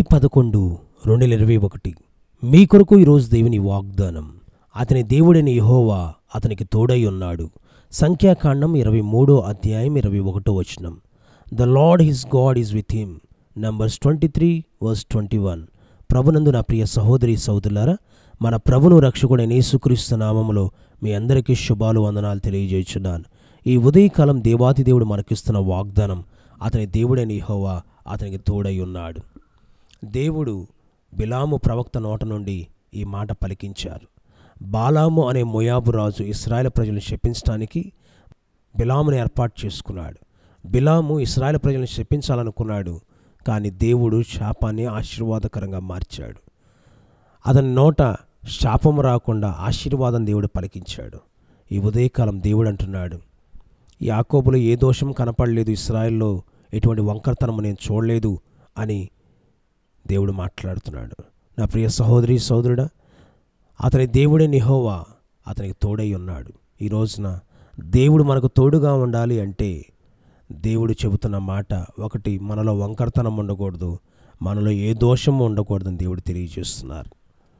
పదకొండు రెండు వేల ఇరవై ఒకటి మీ కొరకు ఈరోజు దేవుని వాగ్దానం అతని దేవుడైన యెహోవా అతనికి తోడై ఉన్నాడు సంఖ్యాకాండం ఇరవై మూడో అధ్యాయం ఇరవై ఒకటో వచనం the lord his god is with him Numbers twenty three verse twenty one ప్రభునందు నా ప్రియ సహోదరి సహోదరులారా మన ప్రభును రక్షకుడైన యేసుక్రీస్తు నామములో మీ అందరికీ శుభాలు వందనాలు తెలియజేస్తున్నాను ఈ ఉదయకాలం దేవాతి దేవుడు మనకిస్తున్న వాగ్దానం అతని దేవుడైన యెహోవా అతనికి తోడై ఉన్నాడు దేవుడు బిలాము ప్రవక్త నోట నుండి ఈ మాట పలికించారు బాలాము అనే మొయాబు రాజు ఇస్రాయేల్ ప్రజలను శపించడానికి బిలామును ఏర్పాటు చేసుకున్నాడు బిలాము ఇస్రాయేల్ ప్రజలను శపించాలనుకున్నాడు కానీ దేవుడు శాపాన్ని ఆశీర్వాదకరంగా మార్చాడు అతని నోట శాపం రాకుండా ఆశీర్వాదం దేవుడు పలికించాడు ఈ ఉదయకాలం దేవుడు అంటున్నాడు యాకోబులో ఏ దోషం కనపడలేదు ఇస్రాయల్లో ఎటువంటి వంకరతనము నేను చూడలేదు అని దేవుడు మాట్లాడుతున్నాడు నా ప్రియ సహోదరి సహోదరుడా అతని దేవుడే నిహోవా అతనికి తోడై ఉన్నాడు ఈ రోజున దేవుడు మనకు తోడుగా ఉండాలి అంటే దేవుడు చెబుతున్న మాట ఒకటి మనలో వంకరతనం ఉండకూడదు మనలో ఏ దోషం ఉండకూడదని దేవుడు తెలియజేస్తున్నారు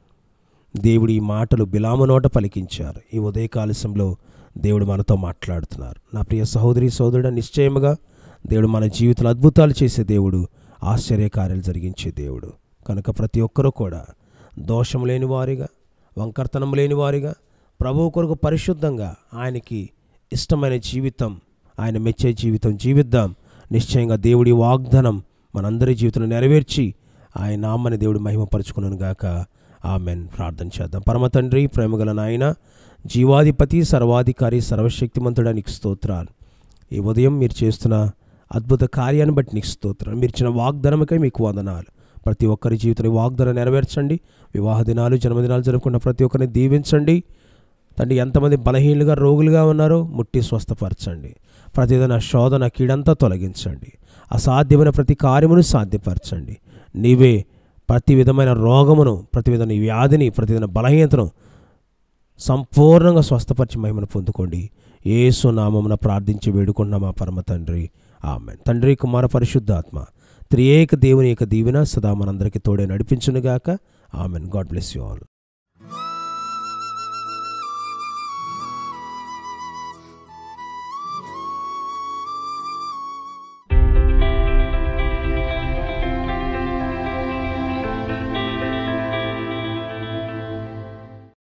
దేవుడు ఈ మాటలు బిలాము నోట పలికించారు ఈ ఉదయకాలశంలో దేవుడు మనతో మాట్లాడుతున్నారు నా ప్రియ సహోదరి సహోదరుడ నిశ్చయముగా దేవుడు మన జీవితంలో అద్భుతాలు చేసే దేవుడు ఆశ్చర్యకార్యాలు జరిగించే దేవుడు కనుక ప్రతి ఒక్కరూ కూడా దోషం లేని వారిగా వంకర్తనం లేని వారిగా ప్రభువు కొరకు పరిశుద్ధంగా ఆయనకి ఇష్టమైన జీవితం ఆయన మెచ్చే జీవితం జీవిద్దాం నిశ్చయంగా దేవుడి వాగ్దానం మనందరి జీవితంలో నెరవేర్చి ఆయన నామని దేవుడు మహిమపరుచుకున్నాను గాక ఆమెన్ ప్రార్థన చేద్దాం పరమ తండ్రి ప్రేమగల నాయన జీవాధిపతి సర్వాధికారి సర్వశక్తిమంతుడా నీకు స్తోత్రాలు ఈ ఉదయం మీరు చేస్తున్న అద్భుత కార్యాన్ని బట్టి నీకు స్తోత్రాలు మీరు ఇచ్చిన వాగ్దానమకై మీకు వందనాలు ప్రతి ఒక్కరి జీవితంలో ఈ వాగ్దానం నెరవేర్చండి వివాహ దినాలు జన్మదినాలు జరుపుకున్న ప్రతి ఒక్కరిని దీవించండి తండ్రి ఎంతమంది బలహీనులుగా రోగులుగా ఉన్నారో ముట్టి స్వస్థపరచండి ప్రతిదిన శోధన కీడంతా తొలగించండి అసాధ్యమైన ప్రతి కార్యమును సాధ్యపరచండి నీవే ప్రతి విధమైన రోగమును ప్రతి విధమైన వ్యాధిని ప్రతి విధమైన బలహీనతను సంపూర్ణంగా స్వస్థపరిచి మహిమను పొందుకోండి ఏసు నామమున ప్రార్థించి వేడుకున్న మా పరమ తండ్రి ఆమె తండ్రి కుమార పరిశుద్ధాత్మ త్రియేక దేవుని యొక్క దీవెన సదా మనందరికీ తోడే నడిపించునుగాక amen God bless you all